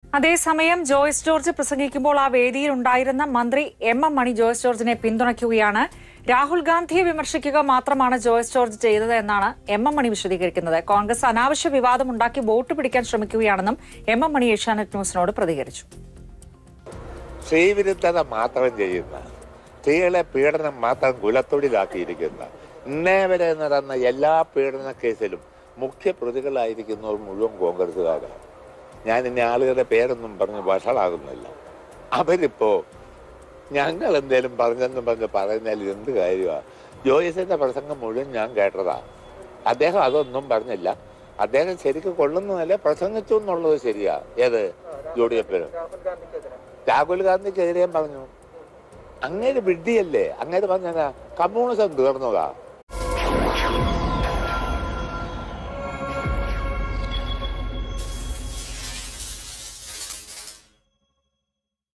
അതേസമയം ജോയ്സ് ജോർജ് പ്രസംഗിക്കുമ്പോൾ ആ വേദിയിൽ ഉണ്ടായിരുന്ന മന്ത്രി എം എം മണി ജോയ്സ് ജോർജിനെ പിന്തുണയ്ക്കുകയാണ് രാഹുൽ ഗാന്ധിയെ വിമർശിക്കുക മാത്രമാണ് ജോയ്സ് ജോർജ് ചെയ്തത് എന്നാണ് എം എം മണി വിശദീകരിക്കുന്നത് കോൺഗ്രസ് അനാവശ്യ വിവാദം ഉണ്ടാക്കി വോട്ട് പിടിക്കാൻ ശ്രമിക്കുകയാണെന്നും എം എം മണി ഏഷ്യാനെറ്റ് ന്യൂസിനോട് പ്രതികരിച്ചു സ്ത്രീവിരുദ്ധത മാത്രം ചെയ്യുന്ന സ്ത്രീകളെ പീഡനം മാത്രം കുലത്തൊഴിലാക്കിയിരിക്കുന്ന ഇന്നേ വരെ നടന്ന എല്ലാ പീഡന കേസിലും മുഖ്യ പ്രതികളായിരിക്കുന്നവർ മുഴുവൻ കോൺഗ്രസ്സുകാരാണ് ഞാൻ ഇനി ആളുകളുടെ പേരൊന്നും പറഞ്ഞ് വഷളാകുന്നില്ല അവരിപ്പോ ഞങ്ങൾ എന്തേലും പറഞ്ഞെന്നും പറഞ്ഞ് പറയുന്നതിൽ എന്ത് കാര്യമാണ് ജോയിസിന്റെ പ്രസംഗം മുഴുവൻ ഞാൻ കേട്ടതാ അദ്ദേഹം അതൊന്നും പറഞ്ഞില്ല അദ്ദേഹം ശരിക്കും കൊള്ളുന്നതല്ലേ പ്രസംഗിച്ചു എന്നുള്ളത് ശരിയാ ഏത് യു ഡി എഫിന് രാഹുൽ ഗാന്ധിക്കെതിരെയും പറഞ്ഞു അങ്ങേര് വിഡ്ഢിയല്ലേ അങ്ങേര് പറഞ്ഞ കമ്മ്യൂണിസം തീർന്നതാ